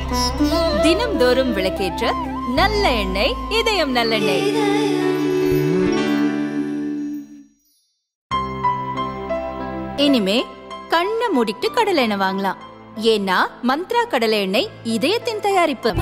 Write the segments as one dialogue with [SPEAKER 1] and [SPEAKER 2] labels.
[SPEAKER 1] தினம்தோறும் விளக்கேற்ற நல்ல எண்ணெய் இதயம் நல்லெண்ணெய் இனிமே கண்ணை மூடிட்டு கடலை எண்ணெய் வாங்கலாம் ஏன்னா மந்த்ரா கடலை எண்ணெய் இதயத்தின் தயாரிப்பு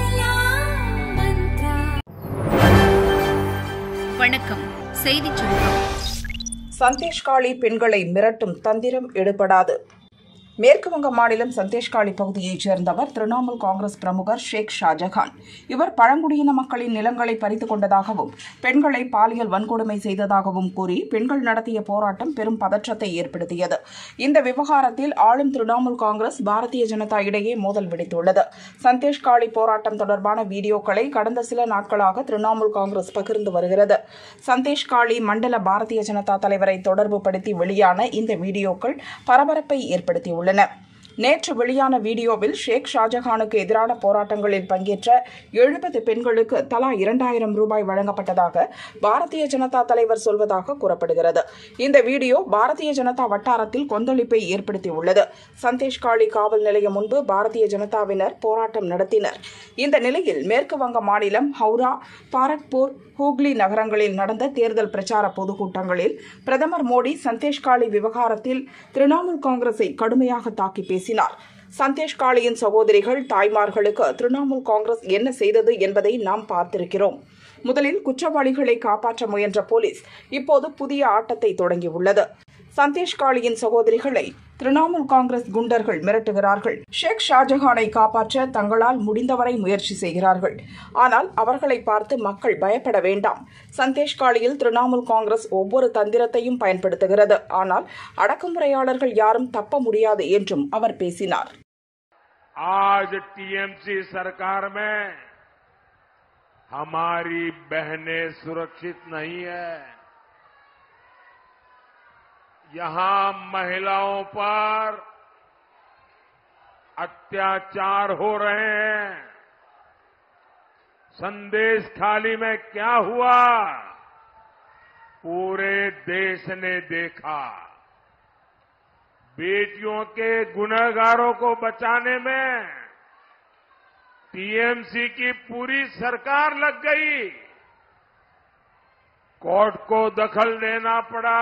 [SPEAKER 1] வணக்கம் செய்தி சுருக்கம்
[SPEAKER 2] சந்தேஷ்காளி பெண்களை மிரட்டும் தந்திரம் எடுபடாது மேற்கு வங்க மாநிலம் சந்தேஷ்காளி பகுதியைச் சேர்ந்தவர் திரிணாமுல் காங்கிரஸ் பிரமுகர் ஷேக் ஷாஜகான் இவர் பழங்குடியின மக்களின் நிலங்களை பறித்துக் கொண்டதாகவும் பெண்களை பாலியல் வன்கொடுமை செய்ததாகவும் கூறி பெண்கள் நடத்திய போராட்டம் பெரும் பதற்றத்தை ஏற்படுத்தியது இந்த விவகாரத்தில் ஆளும் திரிணாமுல் காங்கிரஸ் பாரதிய ஜனதா இடையே மோதல் வெடித்துள்ளது சந்தேஷ்காளி போராட்டம் தொடர்பான வீடியோக்களை கடந்த சில நாட்களாக திரிணாமுல் காங்கிரஸ் பகிர்ந்து வருகிறது சந்தேஷ்காளி மண்டல பாரதிய ஜனதா தலைவரை தொடர்பு படுத்தி வெளியான இந்த வீடியோக்கள் பரபரப்பை ஏற்படுத்தியுள்ளன நேற்று வெளியான வீடியோவில் ஷேக் ஷாஜஹானுக்கு எதிரான போராட்டங்களில் பங்கேற்ற எழுபது பெண்களுக்கு தலா இரண்டாயிரம் ரூபாய் வழங்கப்பட்டதாக பாரதிய ஜனதா தலைவர் சொல்வதாக கூறப்படுகிறது இந்த வீடியோ பாரதிய ஜனதா வட்டாரத்தில் கொந்தளிப்பை ஏற்படுத்தியுள்ளது சந்தேஷ்காளி காவல் நிலையம் முன்பு பாரதிய ஜனதாவினர் போராட்டம் நடத்தினர் இந்த நிலையில் மேற்கு வங்க மாநிலம் ஹவுரா பாரக்பூர் ஹூக்ளி நகரங்களில் நடந்த தேர்தல் பிரச்சார பொதுக்கூட்டங்களில் பிரதமர் மோடி சந்தேஷ்காளி விவகாரத்தில் திரிணாமுல் காங்கிரஸை கடுமையாக தாக்கி பேசினார் சந்தேஷ்காளியின் சகோதரிகள் தாய்மார்களுக்கு திரிணாமுல் காங்கிரஸ் என்ன செய்தது என்பதை நாம் பார்த்திருக்கிறோம் முதலில் குற்றவாளிகளை காப்பாற்ற முயன்ற போலீஸ் இப்போது புதிய ஆட்டத்தை தொடங்கியுள்ளது சந்தேஷ்காளியின் சகோதரிகளை திரிணாமுல் காங்கிரஸ் குண்டர்கள் மிரட்டுகிறார்கள் ஷேக் ஷாஜஹானை காப்பாற்ற தங்களால் முடிந்தவரை முயற்சி செய்கிறார்கள் ஆனால் அவர்களை பார்த்து மக்கள் பயப்பட வேண்டாம் சந்தேஷ்காளியில் திரிணாமுல் காங்கிரஸ் ஒவ்வொரு தந்திரத்தையும் பயன்படுத்துகிறது ஆனால் அடக்குமுறையாளர்கள் யாரும் தப்ப முடியாது என்றும் அவர் பேசினார்
[SPEAKER 3] आज टीएमसी सरकार में हमारी बहनें सुरक्षित नहीं है यहां महिलाओं पर अत्याचार हो रहे हैं संदेश खाली में क्या हुआ पूरे देश ने देखा बेटियों के गुनहगारों को बचाने में टीएमसी की पूरी सरकार लग गई कोर्ट को दखल देना पड़ा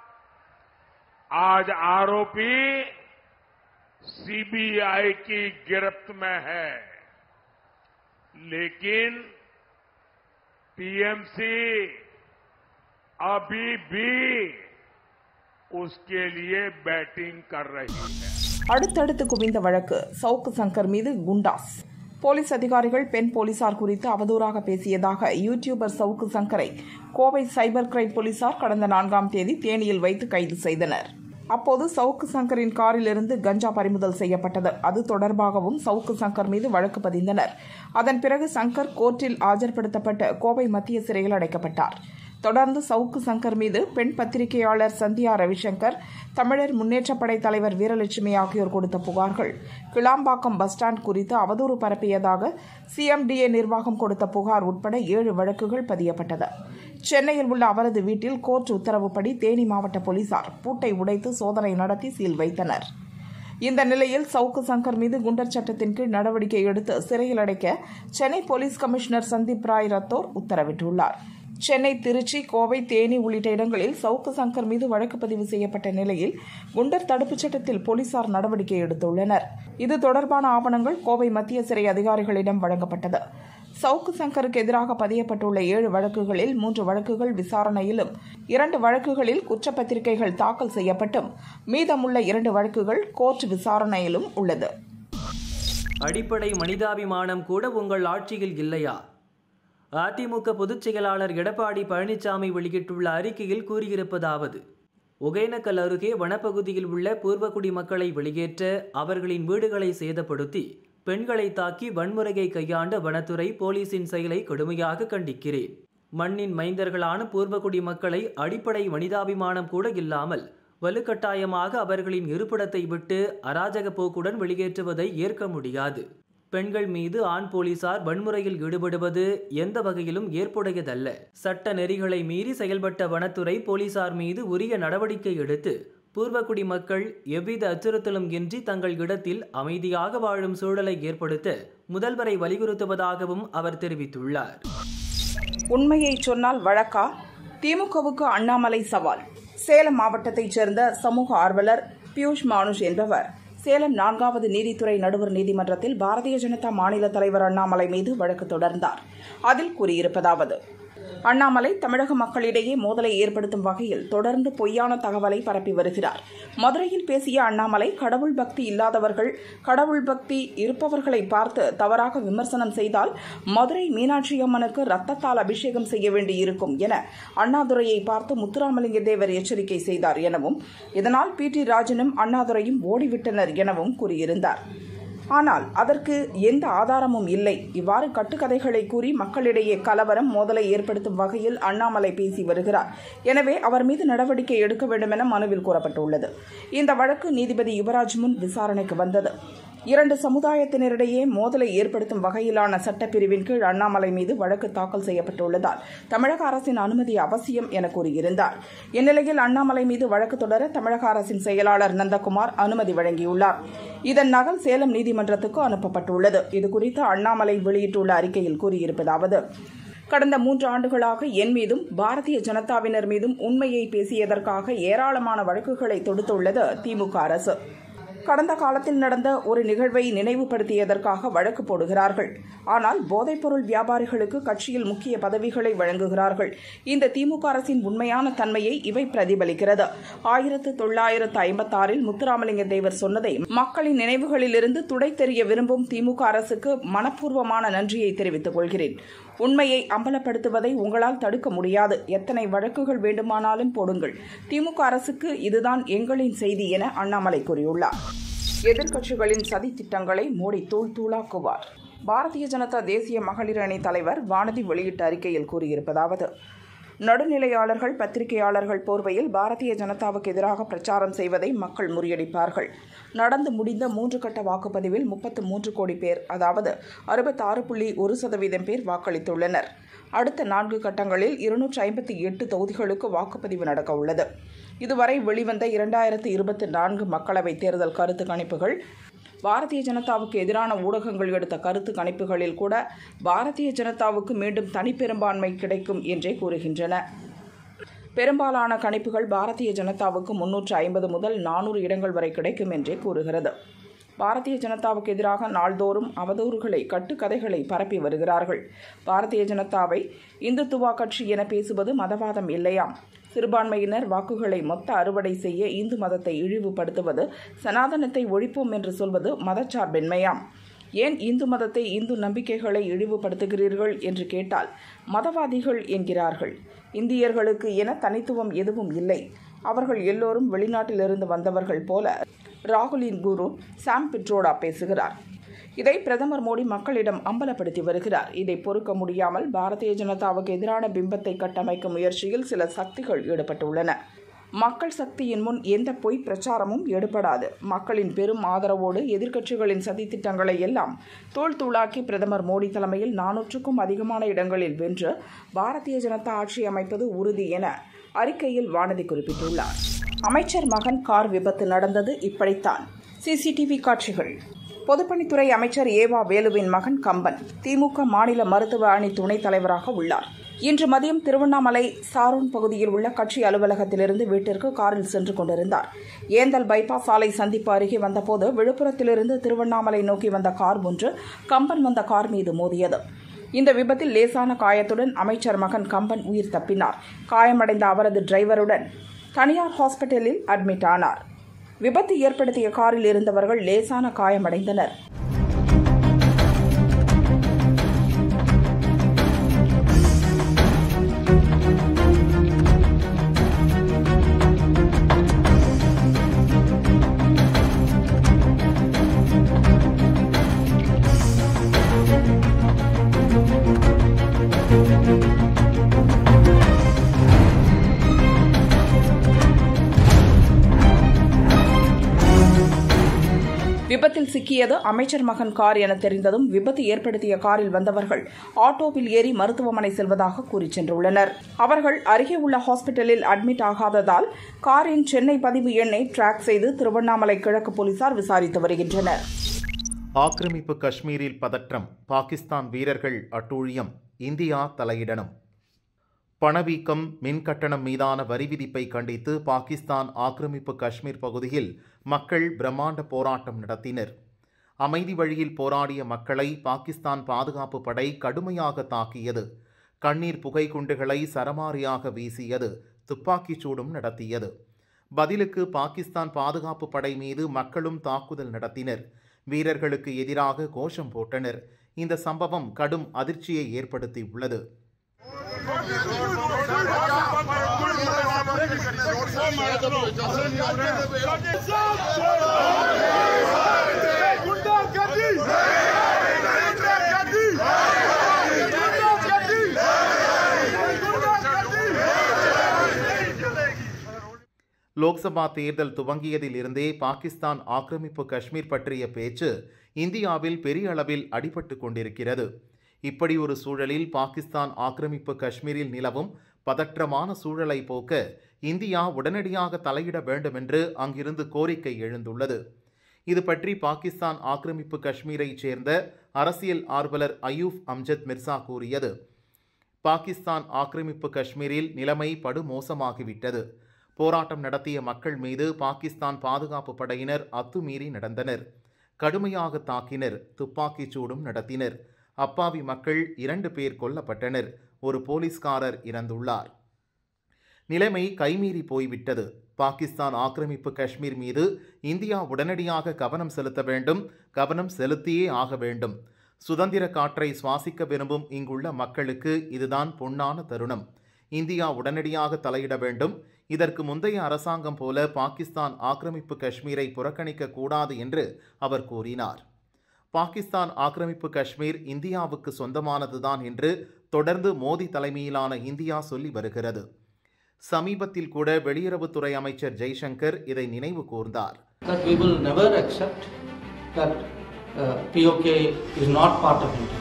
[SPEAKER 3] आज आरोपी सीबीआई की गिरफ्त में है लेकिन टीएमसी अभी भी उसके लिए बैटिंग कर रही है
[SPEAKER 2] அடுத்தடுத்து குவிந்த வழக்கு சவுக்கு சங்கர் மீது குண்டாஸ் போலீஸ் அதிகாரிகள் பெண் போலீசார் குறித்து அவதூறாக பேசியதாக யூடியூபர் சவுக்கு சங்கரை கோவை சைபர் கிரைம் போலீசார் கடந்த நான்காம் தேதி தேனியில் வைத்து கைது செய்தனர் அப்போது சவுக்கு சங்கரின் காரில் இருந்து கஞ்சா பறிமுதல் செய்யப்பட்டது அது தொடர்பாகவும் சவுக்கு சங்கர் மீது வழக்கு பதிந்தனர் அதன் பிறகு சங்கர் கோர்ட்டில் ஆஜர்படுத்தப்பட்டு கோவை மத்திய சிறையில் அடைக்கப்பட்டார் தொடர்ந்து சவுக்கு சங்கர் மீது பெண் பத்திரிகையாளர் சந்தியா ரவிசங்கர் தமிழர் முன்னேற்றப்படை தலைவர் வீரலட்சுமி ஆகியோர் கொடுத்த புகார்கள் கிளாம்பாக்கம் பஸ் ஸ்டாண்ட் குறித்து அவதூறு பரப்பியதாக சிஎம்டிஏ நிர்வாகம் கொடுத்த புகார் உட்பட ஏழு வழக்குகள் பதியப்பட்டது சென்னையில் உள்ள அவரது வீட்டில் கோர்ட் உத்தரவுப்படி தேனி மாவட்ட போலீசார் பூட்டை உடைத்து சோதனை நடத்தி சீல் வைத்தனர் இந்த நிலையில் சவுக்கு சங்கர் மீது குண்டர் சட்டத்தின் கீழ் நடவடிக்கை எடுத்து சிறையில் அடைக்க சென்னை போலீஸ் கமிஷனர் சந்தீப் ராய் ரத்தோர் உத்தரவிட்டுள்ளார் சென்னை திருச்சி கோவை தேனி உள்ளிட்ட இடங்களில் சவுக்கு சங்கர் மீது வழக்கு பதிவு செய்யப்பட்ட நிலையில் குண்டர் தடுப்புச் சட்டத்தில் போலீசார் நடவடிக்கை எடுத்துள்ளனர் இது தொடர்பான ஆவணங்கள் கோவை மத்திய சிறை அதிகாரிகளிடம் வழங்கப்பட்டது சவுக்கு சங்கருக்கு எதிராக பதியப்பட்டுள்ள ஏழு வழக்குகளில் மூன்று வழக்குகள் விசாரணையிலும் இரண்டு வழக்குகளில் குற்றப்பத்திரிகைகள் தாக்கல் செய்யப்பட்டும் மீதமுள்ள இரண்டு வழக்குகள் கோர்ட் விசாரணையிலும் உள்ளது
[SPEAKER 4] அடிப்படை மனிதாபிமானம் கூட உங்கள் ஆட்சியில் இல்லையா அதிமுக பொதுச் செயலாளர் எடப்பாடி பழனிசாமி வெளியிட்டுள்ள அறிக்கையில் கூறியிருப்பதாவது ஒகேனக்கல் அருகே வனப்பகுதியில் உள்ள பூர்வகுடி மக்களை வெளியேற்ற அவர்களின் வீடுகளை சேதப்படுத்தி பெண்களை தாக்கி வன்முறையை கையாண்ட வனத்துறை போலீசின் செயலை கடுமையாக கண்டிக்கிறேன் மண்ணின் மைந்தர்களான பூர்வகுடி மக்களை அடிப்படை மனிதாபிமானம் கூட இல்லாமல் வலுக்கட்டாயமாக அவர்களின் இருப்பிடத்தை விட்டு அராஜக போக்குடன் வெளியேற்றுவதை ஏற்க முடியாது பெண்கள் மீது ஆண் போலீசார் வன்முறையில் ஈடுபடுவது எந்த வகையிலும் ஏற்புடையதல்ல சட்ட நெறிகளை மீறி செயல்பட்ட வனத்துறை போலீசார் மீது உரிய நடவடிக்கை எடுத்து பூர்வகுடி மக்கள் எவ்வித அச்சுறுத்தலும் இன்றி தங்கள் இடத்தில் அமைதியாக வாழும் சூழலை ஏற்படுத்த முதல்வரை வலியுறுத்துவதாகவும் அவர் தெரிவித்துள்ளார்
[SPEAKER 2] உண்மையை சொன்னால் வழக்கா திமுகவுக்கு அண்ணாமலை சவால் சேலம் மாவட்டத்தைச் சேர்ந்த சமூக ஆர்வலர் பியூஷ் மானுஷ் என்பவர் சேலம் நான்காவது நீதித்துறை நடுவர் நீதிமன்றத்தில் பாரதிய ஜனதா மாநில தலைவர் அண்ணாமலை மீது வழக்கு தொடர்ந்தார் அதில் கூறியிருப்பதாவது அண்ணாமலை தமிழக மக்களிடையே மோதலை ஏற்படுத்தும் வகையில் தொடர்ந்து பொய்யான தகவலை பரப்பி வருகிறார் மதுரையில் பேசிய அண்ணாமலை கடவுள் பக்தி இல்லாதவர்கள் கடவுள் பக்தி இருப்பவர்களை பார்த்து தவறாக விமர்சனம் செய்தால் மதுரை மீனாட்சி அம்மனுக்கு ரத்தத்தால் அபிஷேகம் செய்ய வேண்டியிருக்கும் என அண்ணாதுரையை பார்த்து முத்துராமலிங்க தேவர் எச்சரிக்கை செய்தார் எனவும் இதனால் பி டி ராஜனும் அண்ணாதுரையும் ஓடிவிட்டனர் எனவும் கூறியிருந்தார் ஆனால் அதற்கு எந்த ஆதாரமும் இல்லை இவ்வாறு கட்டுக்கதைகளை கூறி மக்களிடையே கலவரம் மோதலை ஏற்படுத்தும் வகையில் அண்ணாமலை பேசி வருகிறார் எனவே அவர் மீது நடவடிக்கை எடுக்க வேண்டும் என மனுவில் கூறப்பட்டுள்ளது இந்த வழக்கு நீதிபதி யுவராஜ் முன் விசாரணைக்கு வந்தது இரண்டு சமுதாயத்தினரிடையே மோதலை ஏற்படுத்தும் வகையிலான சட்டப்பிரிவின் கீழ் அண்ணாமலை மீது வழக்கு தாக்கல் செய்யப்பட்டுள்ளதால் தமிழக அரசின் அனுமதி அவசியம் என கூறியிருந்தார் இந்நிலையில் அண்ணாமலை மீது வழக்கு தொடர தமிழக அரசின் செயலாளர் நந்தகுமார் அனுமதி வழங்கியுள்ளார் இதன் நகல் சேலம் நீதிமன்றத்துக்கு அனுப்பப்பட்டுள்ளது இதுகுறித்து அண்ணாமலை வெளியிட்டுள்ள அறிக்கையில் கூறியிருப்பதாவது கடந்த மூன்று ஆண்டுகளாக என் மீதும் பாரதிய ஜனதாவினர் மீதும் உண்மையை பேசியதற்காக ஏராளமான வழக்குகளை தொடுத்துள்ளது திமுக அரசு கடந்த காலத்தில் நடந்த ஒரு நிகழ்வை நினைவுபடுத்தியதற்காக வழக்கு போடுகிறார்கள் ஆனால் போதைப்பொருள் வியாபாரிகளுக்கு கட்சியில் முக்கிய பதவிகளை வழங்குகிறார்கள் இந்த திமுக அரசின் உண்மையான தன்மையை இவை பிரதிபலிக்கிறது ஆயிரத்து தொள்ளாயிரத்து ஐம்பத்தாறில் முத்துராமலிங்க தேவர் சொன்னதை மக்களின் நினைவுகளிலிருந்து துடை தெரிய விரும்பும் திமுக அரசுக்கு மனப்பூர்வமான நன்றியை தெரிவித்துக் கொள்கிறேன் உண்மையை அம்பலப்படுத்துவதை உங்களால் தடுக்க முடியாது எத்தனை வழக்குகள் வேண்டுமானாலும் போடுங்கள் திமுக அரசுக்கு இதுதான் எங்களின் செய்தி என அண்ணாமலை கூறியுள்ளார் எதிர்க்கட்சிகளின் சதி திட்டங்களை மோடி தூள் தூளாக்குவார் பாரதிய ஜனதா தேசிய மகளிர் அணி தலைவர் வானதி வெளியிட்ட அறிக்கையில் கூறியிருப்பதாவது நடுநிலையாளர்கள் பத்திரிகையாளர்கள் போர்வையில் பாரதிய ஜனதாவுக்கு எதிராக பிரச்சாரம் செய்வதை மக்கள் முறியடிப்பார்கள் நடந்து முடிந்த மூன்று கட்ட வாக்குப்பதிவில் முப்பத்து மூன்று கோடி பேர் அதாவது அறுபத்தாறு புள்ளி ஒரு சதவீதம் பேர் வாக்களித்துள்ளனர் அடுத்த நான்கு கட்டங்களில் இருநூற்றி ஐம்பத்தி எட்டு தொகுதிகளுக்கு வாக்குப்பதிவு நடக்க உள்ளது இதுவரை வெளிவந்த இரண்டாயிரத்து இருபத்தி நான்கு மக்களவைத் தேர்தல் கருத்து கணிப்புகள் பாரதிய ஜனதாவுக்கு எதிரான ஊடகங்கள் எடுத்த கருத்து கணிப்புகளில் கூட பாரதிய ஜனதாவுக்கு மீண்டும் தனிப்பெரும்பான்மை கிடைக்கும் என்றே கூறுகின்றன பெரும்பாலான கணிப்புகள் பாரதிய ஜனதாவுக்கு முன்னூற்று ஐம்பது முதல் நானூறு இடங்கள் வரை கிடைக்கும் என்றே கூறுகிறது பாரதிய ஜனதாவுக்கு எதிராக நாள்தோறும் அவதூறுகளை கட்டுக்கதைகளை பரப்பி வருகிறார்கள் பாரதிய ஜனதாவை இந்துத்துவா கட்சி என பேசுவது மதவாதம் இல்லையாம் சிறுபான்மையினர் வாக்குகளை மொத்த அறுவடை செய்ய இந்து மதத்தை இழிவுபடுத்துவது சனாதனத்தை ஒழிப்போம் என்று சொல்வது மதச்சார்பின்மையாம் ஏன் இந்து மதத்தை இந்து நம்பிக்கைகளை இழிவுபடுத்துகிறீர்கள் என்று கேட்டால் மதவாதிகள் என்கிறார்கள் இந்தியர்களுக்கு என தனித்துவம் எதுவும் இல்லை அவர்கள் எல்லோரும் வெளிநாட்டிலிருந்து வந்தவர்கள் போல ராகுலின் குரு சாம் பிட்ரோடா பேசுகிறார் இதை பிரதமர் மோடி மக்களிடம் அம்பலப்படுத்தி வருகிறார் இதை பொறுக்க முடியாமல் பாரதிய ஜனதாவுக்கு எதிரான பிம்பத்தை கட்டமைக்கும் முயற்சியில் சில சக்திகள் ஈடுபட்டுள்ளன மக்கள் சக்தியின் முன் எந்த பொய் பிரச்சாரமும் எடுபடாது மக்களின் பெரும் ஆதரவோடு எதிர்க்கட்சிகளின் சதித்திட்டங்களை எல்லாம் தோல் தூளாக்கி பிரதமர் மோடி தலைமையில் நானூற்றுக்கும் அதிகமான இடங்களில் வென்று பாரதிய ஜனதா ஆட்சி அமைப்பது உறுதி என அறிக்கையில் வானதி குறிப்பிட்டுள்ளார் அமைச்சர் மகன் கார் விபத்து நடந்தது இப்படித்தான் சிசிடிவி காட்சிகள் பொதுப்பணித்துறை அமைச்சர் ஏவா வேலுவின் மகன் கம்பன் திமுக மாநில மருத்துவ அணி துணைத் தலைவராக உள்ளார் இன்று மதியம் திருவண்ணாமலை சாரோன் பகுதியில் உள்ள கட்சி அலுவலகத்திலிருந்து வீட்டிற்கு காரில் சென்று கொண்டிருந்தார் ஏந்தல் பைபாஸ் சாலை சந்திப்பு அருகே வந்தபோது விழுப்புரத்திலிருந்து திருவண்ணாமலை நோக்கி வந்த கார் ஒன்று கம்பன் வந்த கார் மீது மோதியது இந்த விபத்தில் லேசான காயத்துடன் அமைச்சர் மகன் கம்பன் உயிர் தப்பினார் காயமடைந்த அவரது டிரைவருடன் தனியார் ஹாஸ்பிட்டலில் அட்மிட் ஆனார் விபத்து ஏற்படுத்திய காரில் இருந்தவர்கள் லேசான காயமடைந்தனர் விபத்தில் சிக்கியது அமைச்சர் மகன் கார் என தெரிந்ததும் விபத்து ஏற்படுத்திய காரில் வந்தவர்கள் ஆட்டோவில் ஏறி மருத்துவமனை செல்வதாக கூறிச் சென்றுள்ளனர் அவர்கள் அருகே உள்ள ஹாஸ்பிட்டலில் அட்மிட் ஆகாததால் காரின் சென்னை பதிவு எண்ணை டிராக் செய்து திருவண்ணாமலை கிழக்கு போலீசார் விசாரித்து வருகின்றனர்
[SPEAKER 5] ஆக்கிரமிப்பு காஷ்மீரில் பதற்றம் பாகிஸ்தான் வீரர்கள் அட்டூழியம் இந்தியா தலையிடணும் பணவீக்கம் மின் கட்டணம் மீதான வரி விதிப்பை கண்டித்து பாகிஸ்தான் ஆக்கிரமிப்பு காஷ்மீர் பகுதியில் மக்கள் பிரம்மாண்ட போராட்டம் நடத்தினர் அமைதி வழியில் போராடிய மக்களை பாகிஸ்தான் பாதுகாப்பு படை கடுமையாக தாக்கியது கண்ணீர் புகை குண்டுகளை சரமாரியாக வீசியது துப்பாக்கிச் சூடும் நடத்தியது பதிலுக்கு பாகிஸ்தான் பாதுகாப்பு படை மீது மக்களும் தாக்குதல் நடத்தினர் வீரர்களுக்கு எதிராக கோஷம் போட்டனர் இந்த சம்பவம் கடும் அதிர்ச்சியை ஏற்படுத்தியுள்ளது லோக்சபா தேர்தல் துவங்கியதில் இருந்தே பாகிஸ்தான் ஆக்கிரமிப்பு காஷ்மீர் பற்றிய பேச்சு இந்தியாவில் பெரிய அளவில் அடிபட்டு கொண்டிருக்கிறது இப்படி ஒரு சூழலில் பாகிஸ்தான் ஆக்கிரமிப்பு காஷ்மீரில் நிலவும் பதற்றமான சூழலை போக்க இந்தியா உடனடியாக தலையிட வேண்டும் என்று அங்கிருந்து கோரிக்கை எழுந்துள்ளது இது பற்றி பாகிஸ்தான் ஆக்கிரமிப்பு காஷ்மீரைச் சேர்ந்த அரசியல் ஆர்வலர் அயூப் அம்ஜத் மிர்சா கூறியது பாகிஸ்தான் ஆக்கிரமிப்பு காஷ்மீரில் நிலைமை படுமோசமாகிவிட்டது போராட்டம் நடத்திய மக்கள் மீது பாகிஸ்தான் பாதுகாப்பு படையினர் அத்துமீறி நடந்தனர் கடுமையாக தாக்கினர் துப்பாக்கிச் சூடும் நடத்தினர் அப்பாவி மக்கள் இரண்டு பேர் கொல்லப்பட்டனர் ஒரு போலீஸ்காரர் இறந்துள்ளார் நிலைமை கைமீறி போய்விட்டது பாகிஸ்தான் ஆக்கிரமிப்பு காஷ்மீர் மீது இந்தியா உடனடியாக கவனம் செலுத்த வேண்டும் கவனம் செலுத்தியே ஆக வேண்டும் சுதந்திர காற்றை சுவாசிக்க விரும்பும் இங்குள்ள மக்களுக்கு இதுதான் பொன்னான தருணம் இந்தியா உடனடியாக தலையிட வேண்டும் இதற்கு முந்தைய அரசாங்கம் போல பாகிஸ்தான் ஆக்கிரமிப்பு காஷ்மீரை புறக்கணிக்க கூடாது என்று அவர் கூறினார் பாகிஸ்தான் ஆக்கிரமிப்பு காஷ்மீர் இந்தியாவுக்கு சொந்தமானதுதான் என்று தொடர்ந்து மோடி தலைமையிலான இந்தியா சொல்லி வருகிறது சமீபத்தில் கூட வெளியுறவுத்துறை அமைச்சர் ஜெய்சங்கர் இதை நினைவு கூர்ந்தார்
[SPEAKER 6] that we will never accept that uh, POK is not part of India.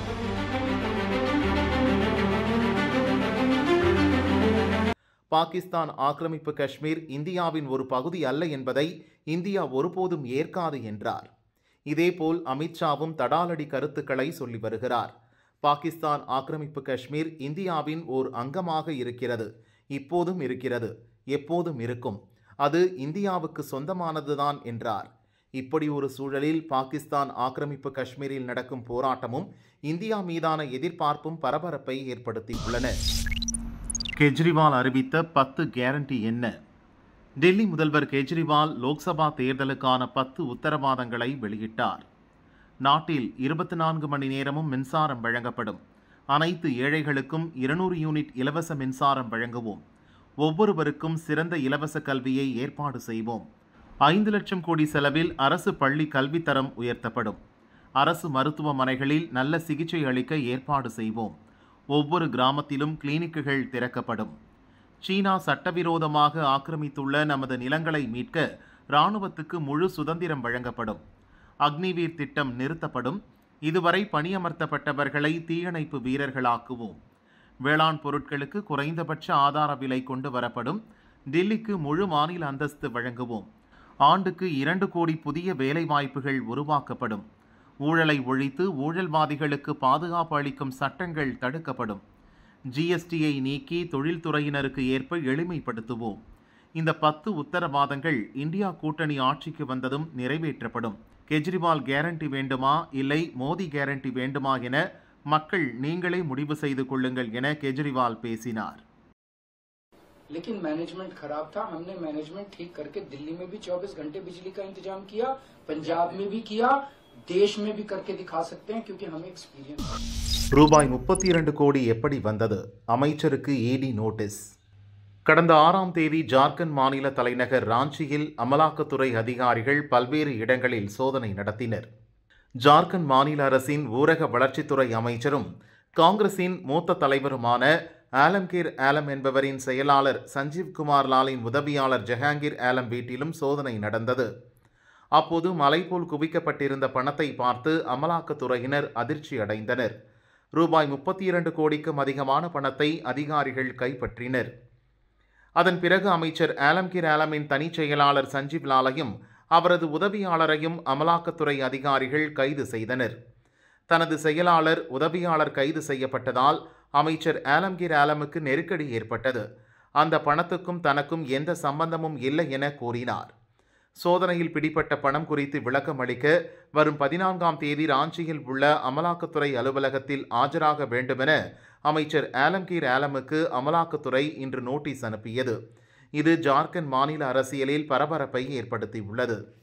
[SPEAKER 5] Pakistan ஆக்கிரமிப்பு காஷ்மீர் இந்தியாவின் ஒரு பகுதி அல்ல என்பதை இந்தியா ஒருபோதும் ஏற்காது என்றார் இதேபோல் அமித்ஷாவும் தடாலடி கருத்துக்களை சொல்லி வருகிறார் பாகிஸ்தான் ஆக்கிரமிப்பு காஷ்மீர் இந்தியாவின் ஓர் அங்கமாக இருக்கிறது இப்போதும் இருக்கிறது எப்போதும் இருக்கும் அது இந்தியாவுக்கு சொந்தமானதுதான் என்றார் இப்படி ஒரு சூழலில் பாகிஸ்தான் ஆக்கிரமிப்பு காஷ்மீரில் நடக்கும் போராட்டமும் இந்தியா மீதான எதிர்பார்ப்பும் பரபரப்பை ஏற்படுத்தியுள்ளன கெஜ்ரிவால் அறிவித்த பத்து கேரண்டி என்ன டெல்லி முதல்வர் கெஜ்ரிவால் லோக்சபா தேர்தலுக்கான பத்து உத்தரவாதங்களை வெளியிட்டார் நாட்டில் இருபத்தி நான்கு மணி நேரமும் மின்சாரம் வழங்கப்படும் அனைத்து ஏழைகளுக்கும் இருநூறு யூனிட் இலவச மின்சாரம் வழங்குவோம் ஒவ்வொருவருக்கும் சிறந்த இலவச கல்வியை ஏற்பாடு செய்வோம் ஐந்து லட்சம் கோடி செலவில் அரசு பள்ளி கல்வித்தரம் உயர்த்தப்படும் அரசு மருத்துவமனைகளில் நல்ல சிகிச்சை அளிக்க ஏற்பாடு செய்வோம் ஒவ்வொரு கிராமத்திலும் கிளினிக்குகள் திறக்கப்படும் சீனா சட்டவிரோதமாக ஆக்கிரமித்துள்ள நமது நிலங்களை மீட்க இராணுவத்துக்கு முழு சுதந்திரம் வழங்கப்படும் அக்னிவீர் திட்டம் நிறுத்தப்படும் இதுவரை பணியமர்த்தப்பட்டவர்களை தீயணைப்பு வீரர்களாக்குவோம் வேளாண் பொருட்களுக்கு குறைந்தபட்ச ஆதார விலை கொண்டு வரப்படும் டெல்லிக்கு முழு மாநில அந்தஸ்து வழங்குவோம் ஆண்டுக்கு இரண்டு கோடி புதிய வேலைவாய்ப்புகள் உருவாக்கப்படும் ஊழலை ஒழித்து ஊழல்வாதிகளுக்கு பாதுகாப்பு அளிக்கும் சட்டங்கள் தடுக்கப்படும் ஜிஎஸ்டியை நீக்கி தொழில்துறையினருக்கு ஏற்ப எளிமைப்படுத்துவோம் இந்த பத்து உத்தரவாதங்கள் இந்தியா கூட்டணி ஆட்சிக்கு வந்ததும் நிறைவேற்றப்படும் கெஜ்ரிவால் கேரண்டி வேண்டுமா இல்லை மோடி கேரண்டி வேண்டுமா என மக்கள் நீங்களே முடிவு செய்து கொள்ளுங்கள் என கெஜ்ரிவால் பேசினார்
[SPEAKER 7] लेकिन मैनेजमेंट खराब था हमने मैनेजमेंट ठीक करके दिल्ली में भी 24 घंटे बिजली का इंतजाम किया पंजाब में भी किया देश में भी करके दिखा सकते हैं क्योंकि हमें एक्सपीरियंस है
[SPEAKER 5] ரூபாய் முப்பத்தி இரண்டு கோடி எப்படி வந்தது அமைச்சருக்கு இடி நோட்டீஸ் கடந்த ஆறாம் தேதி ஜார்க்கண்ட் மாநில தலைநகர் ராஞ்சியில் அமலாக்கத்துறை அதிகாரிகள் பல்வேறு இடங்களில் சோதனை நடத்தினர் ஜார்க்கண்ட் மாநில அரசின் ஊரக வளர்ச்சித்துறை அமைச்சரும் காங்கிரசின் மூத்த தலைவருமான ஆலம்கீர் ஆலம் என்பவரின் செயலாளர் சஞ்சீவ் குமார் லாலின் உதவியாளர் ஜஹாங்கீர் ஆலம் வீட்டிலும் சோதனை நடந்தது அப்போது மலை போல் குவிக்கப்பட்டிருந்த பணத்தை பார்த்து அமலாக்கத்துறையினர் அதிர்ச்சி அடைந்தனர் ரூபாய் முப்பத்தி இரண்டு கோடிக்கும் அதிகமான பணத்தை அதிகாரிகள் கைப்பற்றினர் அதன் பிறகு அமைச்சர் ஆலம்கீர் ஆலமின் தனிச் செயலாளர் சஞ்சீவ் லாலையும் அவரது உதவியாளரையும் அமலாக்கத்துறை அதிகாரிகள் கைது செய்தனர் தனது செயலாளர் உதவியாளர் கைது செய்யப்பட்டதால் அமைச்சர் ஆலம்கீர் ஆலமுக்கு நெருக்கடி ஏற்பட்டது அந்த பணத்துக்கும் தனக்கும் எந்த சம்பந்தமும் இல்லை என கூறினார் சோதனையில் பிடிப்பட்ட பணம் குறித்து விளக்கம் அளிக்க வரும் பதினான்காம் தேதி ராஞ்சியில் உள்ள அமலாக்கத்துறை அலுவலகத்தில் ஆஜராக வேண்டுமென அமைச்சர் ஆலம்கீர் ஆலமுக்கு அமலாக்கத்துறை இன்று நோட்டீஸ் அனுப்பியது இது ஜார்க்கண்ட் மாநில அரசியலில் பரபரப்பை ஏற்படுத்தியுள்ளது